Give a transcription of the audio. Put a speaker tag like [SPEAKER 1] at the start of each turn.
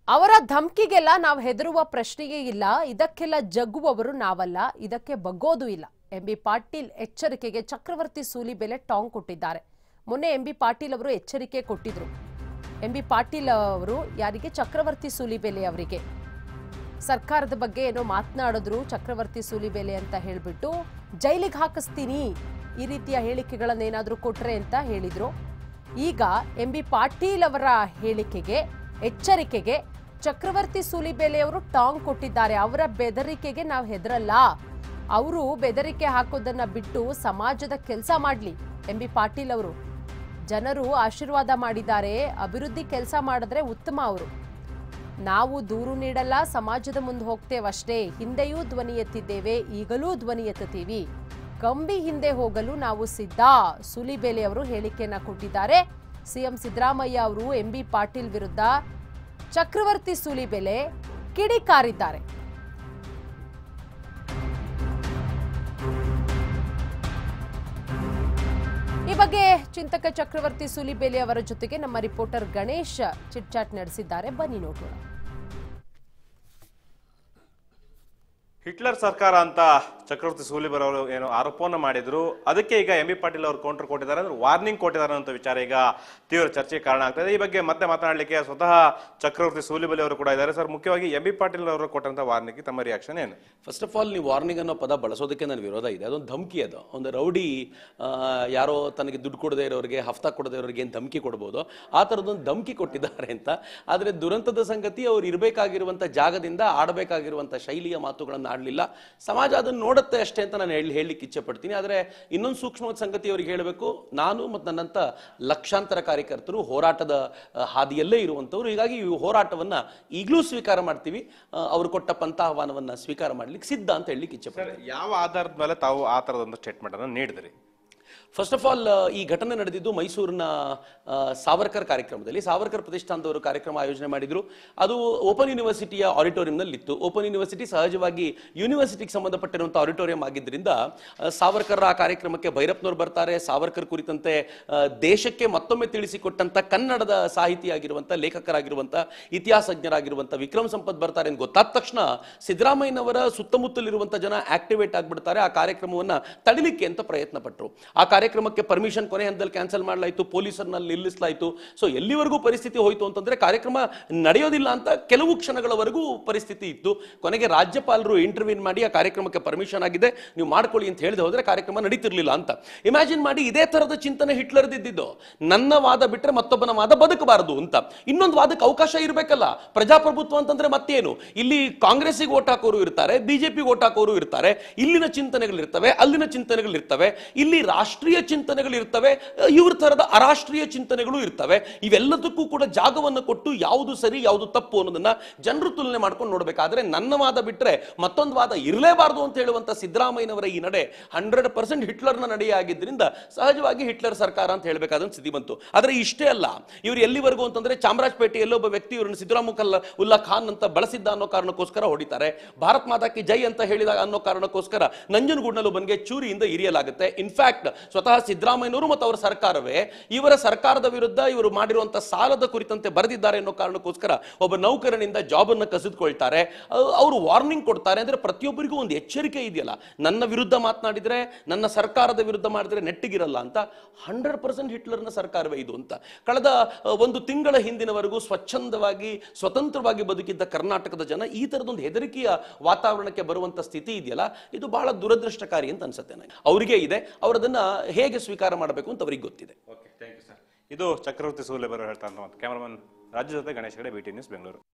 [SPEAKER 1] ಅವರ ಧಮ್ಕಿಗೆಲ್ಲ ನಾವು ಹೆದರುವ ಪ್ರಶ್ನೆಯೇ ಇಲ್ಲ ಇದಕ್ಕೆಲ್ಲ ಜಗ್ಗುವವರು ನಾವಲ್ಲ ಇದಕ್ಕೆ ಬಗ್ಗೋದು ಇಲ್ಲ ಎಂಬಿ ಪಾಟೀಲ್ ಎಚ್ಚರಿಕೆಗೆ ಚಕ್ರವರ್ತಿ ಸೂಲಿಬೆಲೆ ಟಾಂಗ್ ಕೊಟ್ಟಿದ್ದಾರೆ ಮೊನ್ನೆ ಎಂಬಿ ಪಾಟೀಲ್ ಅವರು ಎಚ್ಚರಿಕೆ ಕೊಟ್ಟಿದ್ರು ಎಂಬಿ ಪಾಟೀಲ್ ಅವರು ಯಾರಿಗೆ ಚಕ್ರವರ್ತಿ ಸೂಲಿಬೆಲೆ ಅವರಿಗೆ ಸರ್ಕಾರದ ಬಗ್ಗೆ ಏನೋ ಮಾತನಾಡಿದ್ರು ಚಕ್ರವರ್ತಿ ಸೂಲಿಬೆಲೆ ಅಂತ ಹೇಳ್ಬಿಟ್ಟು ಜೈಲಿಗೆ ಹಾಕಿಸ್ತೀನಿ ಈ ರೀತಿಯ ಹೇಳಿಕೆಗಳನ್ನೇನಾದ್ರೂ ಕೊಟ್ರೆ ಅಂತ ಹೇಳಿದ್ರು ಈಗ ಎಂ ಬಿ ಪಾಟೀಲ್ ಅವರ ಹೇಳಿಕೆಗೆ ಎಚ್ಚರಿಕೆಗೆ ಚಕ್ರವರ್ತಿ ಸೂಲಿಬೆಲೆ ಅವರು ಟಾಂಗ್ ಕೊಟ್ಟಿದ್ದಾರೆ ಅವರ ಬೆದರಿಕೆಗೆ ನಾವು ಹೆದರಲ್ಲ ಅವರು ಬೆದರಿಕೆ ಹಾಕೋದನ್ನ ಬಿಟ್ಟು ಸಮಾಜದ ಕೆಲಸ ಮಾಡ್ಲಿ ಎಂ ಬಿ ಪಾಟೀಲ್ ಅವರು ಜನರು ಆಶೀರ್ವಾದ ಮಾಡಿದ್ದಾರೆ ಅಭಿವೃದ್ಧಿ ಕೆಲಸ ಮಾಡಿದ್ರೆ ಉತ್ತಮ ಅವರು ನಾವು ದೂರು ನೀಡಲ್ಲ ಸಮಾಜದ ಮುಂದೆ ಹೋಗ್ತೇವಷ್ಟೇ ಹಿಂದೆಯೂ ಧ್ವನಿ ಎತ್ತಿದ್ದೇವೆ ಈಗಲೂ ಧ್ವನಿ ಎತ್ತುತ್ತೀವಿ ಕಂಬಿ ಹಿಂದೆ ಹೋಗಲು ನಾವು ಸಿದ್ಧ ಸುಲಿಬೇಲೆ ಅವರು ಹೇಳಿಕೆಯನ್ನ ಕೊಟ್ಟಿದ್ದಾರೆ ಸಿಎಂ ಸಿದ್ದರಾಮಯ್ಯ ಅವರು ಎಂಬಿ ಪಾಟೀಲ್ ವಿರುದ್ಧ ಚಕ್ರವರ್ತಿ ಸುಲಿಬೆಲೆ ಕಿಡಿಕಾರಿದ್ದಾರೆ ಈ ಬಗ್ಗೆ ಚಿಂತಕ ಚಕ್ರವರ್ತಿ ಸುಲಿಬೇಲಿ ಅವರ ಜೊತೆಗೆ ನಮ್ಮ ರಿಪೋರ್ಟರ್ ಗಣೇಶ್ ಚಿಟ್ ಚಾಟ್ ನಡೆಸಿದ್ದಾರೆ ಬನ್ನಿ ನೋಡೋಣ
[SPEAKER 2] ಹಿಟ್ಲರ್ ಸರ್ಕಾರ ಅಂತ ಚಕ್ರವರ್ತಿ ಸೂಲಿಬರ್ ಅವರು ಏನು ಆರೋಪವನ್ನು ಮಾಡಿದ್ರು ಅದಕ್ಕೆ ಈಗ ಎಂ ಬಿ ಪಾಟೀಲ್ ಅವರು ಕೌಂಟರ್ ಕೊಟ್ಟಿದ್ದಾರೆ ಅಂದ್ರೆ ವಾರ್ನಿಂಗ್ ಕೊಟ್ಟಿದ್ದಾರೆ ಅಂತ ವಿಚಾರ ಈಗ ತೀವ್ರ ಚರ್ಚೆಗೆ ಕಾರಣ ಆಗ್ತದೆ ಈ ಬಗ್ಗೆ ಮತ್ತೆ ಮಾತನಾಡಲಿಕ್ಕೆ ಸ್ವತಃ ಚಕ್ರವರ್ತಿ ಸೂಲಿಬಲಿ ಅವರು ಕೂಡ ಇದ್ದಾರೆ ಸರ್ ಮುಖ್ಯವಾಗಿ ಎಂ ಬಿ ಪಾಟೀಲ್ ಅವರು ಕೊಟ್ಟಂತ ವಾರ್ನಿಂಗ್ ತಮ್ಮ ರಿಯಾಕ್ಷನ್ ಏನು
[SPEAKER 3] ಫಸ್ಟ್ ಆಫ್ ಆಲ್ ನೀವು ವಾರ್ನಿಂಗ್ ಅನ್ನೋ ಪದ ಬಳಸೋದಕ್ಕೆ ನನ್ನ ವಿರೋಧ ಇದೆ ಅದೊಂದು ಧಮಕಿ ಅದು ಒಂದು ರೌಡಿ ಆ, ಯಾರೋ ತನಗೆ ದುಡ್ಡು ಕೊಡದೇ ಇರೋರಿಗೆ ಹಫ್ತಾ ಕೊಡದೇ ಇರೋರಿಗೆ ಏನು ಧಮಕಿ ಕೊಡ್ಬೋದು ಆ ಥರದೊಂದು ಧಮಕಿ ಕೊಟ್ಟಿದ್ದಾರೆ ಅಂತ ಆದರೆ ದುರಂತದ ಸಂಗತಿ ಅವ್ರು ಇರಬೇಕಾಗಿರುವಂಥ ಜಾಗದಿಂದ ಆಡಬೇಕಾಗಿರುವಂಥ ಶೈಲಿಯ ಮಾತುಗಳನ್ನು ಆಡಲಿಲ್ಲ ಸಮಾಜ ಅದನ್ನು ನೋಡುತ್ತೆ ಅಷ್ಟೇ ಅಂತ ನಾನು ಹೇಳಿ ಹೇಳಲಿಕ್ಕೆ ಇಚ್ಛೆ ಪಡ್ತೀನಿ ಆದರೆ ಇನ್ನೊಂದು ಸೂಕ್ಷ್ಮವಾದ ಸಂಗತಿ ಅವ್ರಿಗೆ ಹೇಳಬೇಕು ನಾನು ಮತ್ತು ನನ್ನಂಥ ಲಕ್ಷಾಂತರ ಕಾರ್ಯಕರ್ತರು ಹೋರಾಟದ ಆ, ಹಾದಿಯಲ್ಲೇ ಇರುವಂಥವ್ರು ಹೀಗಾಗಿ ಈ ಹೋರಾಟವನ್ನು ಈಗಲೂ ಸ್ವೀಕಾರ ಮಾಡ್ತೀವಿ ಆ, ಅವರು ಕೊಟ್ಟ ಪಂಥಾಹ್ವಾನವನ್ನು ಸ್ವೀಕಾರ ಮಾಡ್ಲಿಕ್ಕೆ ಸಿದ್ಧ ಅಂತ ಹೇಳಲಿಕ್ಕೆ ಇಚ್ಛೆ ಪಡ್ತೀನಿ
[SPEAKER 2] ಸರ್ ಯಾವ ಆಧಾರದ ಮೇಲೆ ತಾವು ಆ ತರದೊಂದು ಸ್ಟೇಟ್ಮೆಂಟ್ ಅನ್ನು ನೀಡಿದ್ರಿ
[SPEAKER 3] ಫಸ್ಟ್ ಆಫ್ ಆಲ್ ಈ ಘಟನೆ ನಡೆದಿದ್ದು ಮೈಸೂರಿನ ಆ, ಸಾವರ್ಕರ್ ಕಾರ್ಯಕ್ರಮದಲ್ಲಿ ಸಾವರ್ಕರ್ ಪ್ರತಿಷ್ಠಾನದವರು ಕಾರ್ಯಕ್ರಮ ಆಯೋಜನೆ ಮಾಡಿದ್ರು ಅದು ಓಪನ್ ಯೂನಿವರ್ಸಿಟಿಯ ಆಡಿಟೋರಿಯಂನಲ್ಲಿ ಇತ್ತು ಓಪನ್ ಯೂನಿವರ್ಸಿಟಿ ಸಹಜವಾಗಿ ಯೂನಿವರ್ಸಿಟಿಗೆ ಸಂಬಂಧಪಟ್ಟಿರುವಂಥ ಆಡಿಟೋರಿಯಂ ಆಗಿದ್ದರಿಂದ ಆ, ಸಾವರ್ಕರ್ ಆ ಕಾರ್ಯಕ್ರಮಕ್ಕೆ ಭೈರಪ್ಪನವ್ರು ಬರ್ತಾರೆ ಸಾವರ್ಕರ್ ಕುರಿತಂತೆ ಆ, ದೇಶಕ್ಕೆ ಮತ್ತೊಮ್ಮೆ ತಿಳಿಸಿಕೊಟ್ಟಂತ ಕನ್ನಡದ ಸಾಹಿತಿಯಾಗಿರುವಂಥ ಲೇಖಕರಾಗಿರುವಂಥ ಇತಿಹಾಸಜ್ಞರಾಗಿರುವಂಥ ವಿಕ್ರಮ್ ಸಂಪತ್ ಬರ್ತಾರೆ ಅಂತ ಗೊತ್ತಾದ ತಕ್ಷಣ ಸಿದ್ದರಾಮಯ್ಯನವರ ಸುತ್ತಮುತ್ತಲಿರುವಂಥ ಜನ ಆಕ್ಟಿವೇಟ್ ಆಗಿಬಿಡ್ತಾರೆ ಆ ಕಾರ್ಯಕ್ರಮವನ್ನ ತಡಿಲಿಕ್ಕೆ ಅಂತ ಪ್ರಯತ್ನ ಪಟ್ಟರು ಆ ಕಾರ್ಯಕ್ರಮಕ್ಕೆ ಪರ್ಮಿಷನ್ ಕೊನೆ ಹಂತದಲ್ಲಿ ಕ್ಯಾನ್ಸಲ್ ಮಾಡಲಾಯಿತು ಪೊಲೀಸರನ್ನ ನಿಲ್ಲಿಸಲಾಯಿತು ಸೊ ಎಲ್ಲಿವರೆಗೂ ಪರಿಸ್ಥಿತಿ ಹೋಯಿತು ಅಂತಂದ್ರೆ ಕಾರ್ಯಕ್ರಮ ನಡೆಯೋದಿಲ್ಲ ಅಂತ ಕೆಲವು ಕ್ಷಣಗಳವರೆಗೂ ಪರಿಸ್ಥಿತಿ ಇತ್ತು ಕೊನೆಗೆ ರಾಜ್ಯಪಾಲರು ಇಂಟರ್ವ್ಯೂನ್ ಮಾಡಿ ಆ ಕಾರ್ಯಕ್ರಮಕ್ಕೆ ಪರ್ಮಿಷನ್ ಆಗಿದೆ ನೀವು ಮಾಡ್ಕೊಳ್ಳಿ ಅಂತ ಹೇಳಿದೆ ಹೋದ್ರೆ ಕಾರ್ಯಕ್ರಮ ನಡೀತಿರ್ಲಿಲ್ಲ ಅಂತ ಇಮ್ಯಾಜಿನ್ ಮಾಡಿ ಇದೇ ತರದ ಚಿಂತನೆ ಹಿಟ್ಲರ್ದಿದ್ದು ನನ್ನ ವಾದ ಬಿಟ್ರೆ ಮತ್ತೊಬ್ಬನ ವಾದ ಬದುಕಬಾರದು ಅಂತ ಇನ್ನೊಂದು ವಾದಕ್ಕೆ ಅವಕಾಶ ಇರಬೇಕಲ್ಲ ಪ್ರಜಾಪ್ರಭುತ್ವ ಅಂತಂದ್ರೆ ಮತ್ತೇನು ಇಲ್ಲಿ ಕಾಂಗ್ರೆಸ್ಸಿಗೆ ಓಟ್ ಹಾಕೋರು ಇರ್ತಾರೆ ಬಿಜೆಪಿಗೆ ಓಟ್ ಹಾಕೋರು ಇರ್ತಾರೆ ಇಲ್ಲಿನ ಚಿಂತನೆಗಳಿರ್ತವೆ ಅಲ್ಲಿನ ಚಿಂತನೆಗಳಿರ್ತವೆ ಇಲ್ಲಿ ರಾಷ್ಟ್ರೀಯ ಚಿಂತನೆಗಳು ಇರ್ತವೆ ಇವ್ರ ತರದ ಅರಾಷ್ಟ್ರೀಯ ಚಿಂತನೆಗಳು ಇರ್ತವೆ ಇವೆಲ್ಲದಕ್ಕೂ ಕೂಡ ಜಾಗವನ್ನು ಕೊಟ್ಟು ಯಾವುದು ಸರಿ ಯಾವುದು ತಪ್ಪು ಅನ್ನೋದನ್ನ ಜನರು ತುಲನೆ ಮಾಡ್ಕೊಂಡು ನೋಡ್ಬೇಕಾದ್ರೆ ನನ್ನ ವಾದ ಬಿಟ್ರೆ ಮತ್ತೊಂದು ವಾದ ಇರಲೇಬಾರದು ಅಂತ ಹೇಳುವಂತ ಸಿದ್ದರಾಮಯ್ಯನವರ ಈ ನಡೆ ಹಂಡ್ರೆಡ್ ಪರ್ಸೆಂಟ್ ಹಿಟ್ಲರ್ನ ನಡೆಯಾಗಿದ್ದರಿಂದ ಸಹಜವಾಗಿ ಹಿಟ್ಲರ್ ಸರ್ಕಾರ ಅಂತ ಹೇಳಬೇಕಾದ ಸ್ಥಿತಿ ಬಂತು ಆದರೆ ಇಷ್ಟೇ ಅಲ್ಲ ಇವರು ಎಲ್ಲಿವರೆಗೂ ಅಂತಂದ್ರೆ ಚಾಮರಾಜಪೇಟೆಯಲ್ಲಿ ಒಬ್ಬ ವ್ಯಕ್ತಿ ಇವರನ್ನು ಸಿದ್ದರಾಮುಖಲ್ಲ ಉಲ್ಲಾ ಖಾನ್ ಅಂತ ಬಳಸಿದ್ದ ಅನ್ನೋ ಕಾರಣಕ್ಕೋಸ್ಕರ ಹೊಡಿತಾರೆ ಭಾರತ್ ಮಾತಾ ಕಿ ಜೈ ಅಂತ ಹೇಳಿದಾಗ ಅನ್ನೋ ಕಾರಣಕ್ಕೋಸ್ಕರ ನಂಜನಗೂಡಿನಲ್ಲಿ ಒಬ್ಬನಿಗೆ ಚೂರಿಯಿಂದ ಇರಿಯಲಾಗುತ್ತೆ ಇನ್ಫ್ಯಾಕ್ಟ್ ಸ್ವತಃ ಸಿದ್ದರಾಮಯ್ಯನವರು ಮತ್ತು ಅವರ ಸರ್ಕಾರವೇ ಇವರ ಸರ್ಕಾರದ ವಿರುದ್ಧ ಇವರು ಮಾಡಿರುವಂತಹ ಸಾಲದ ಕುರಿತಂತೆ ಬರೆದಿದ್ದಾರೆ ಅನ್ನೋ ಕಾರಣಕ್ಕೋಸ್ಕರ ಒಬ್ಬ ನೌಕರನಿಂದ ಜಾಬ್ ಅನ್ನು ಕಸಿದುಕೊಳ್ತಾರೆ ಅಹ್, ಅವರು ವಾರ್ನಿಂಗ್ ಕೊಡ್ತಾರೆ ಅಂದ್ರೆ ಪ್ರತಿಯೊಬ್ಬರಿಗೂ ಒಂದು ಎಚ್ಚರಿಕೆ ಇದೆಯಲ್ಲ ನನ್ನ ವಿರುದ್ಧ ಮಾತನಾಡಿದ್ರೆ ನನ್ನ ಸರ್ಕಾರದ ವಿರುದ್ಧ ಮಾಡಿದ್ರೆ ನೆಟ್ಟಿಗಿರಲ್ಲ ಅಂತ ಹಂಡ್ರೆಡ್ ಪರ್ಸೆಂಟ್ ಹಿಟ್ಲರ್ನ ಸರ್ಕಾರವೇ ಇದು ಅಂತ ಕಳೆದ ಅಹ್, ಒಂದು ತಿಂಗಳ ಹಿಂದಿನವರೆಗೂ ಸ್ವಚ್ಛಂದವಾಗಿ ಸ್ವತಂತ್ರವಾಗಿ ಬದುಕಿದ್ದ ಕರ್ನಾಟಕದ ಜನ ಈ ತರದೊಂದು ಹೆದರಿಕೆಯ ವಾತಾವರಣಕ್ಕೆ ಬರುವಂತ ಸ್ಥಿತಿ ಇದೆಯಲ್ಲ ಇದು ಬಹಳ ದುರದೃಷ್ಟಕಾರಿ ಅಂತ ಅನ್ಸುತ್ತೆ ನನಗೆ ಅವರಿಗೆ ಇದೆ ಅವರದನ್ನ ಹೇಗೆ ಸ್ವೀಕಾರ ಮಾಡಬೇಕು ಅಂತ ಅವರಿಗೆ ಗೊತ್ತಿದೆ
[SPEAKER 2] ಓಕೆ ಥ್ಯಾಂಕ್ ಯು ಸರ್ ಇದು ಚಕ್ರವರ್ತಿ ಸೂಲಿಬರ್ ಹೇಳ್ತಾ ಕ್ಯಾಮರಾಮನ್ ರಾಜ್ಯ ಜೊತೆ ಗಣೇಶ್ ಕಡೆ ಬಿ ಟಿ ನ್ಯೂಸ್ ಬೆಂಗಳೂರು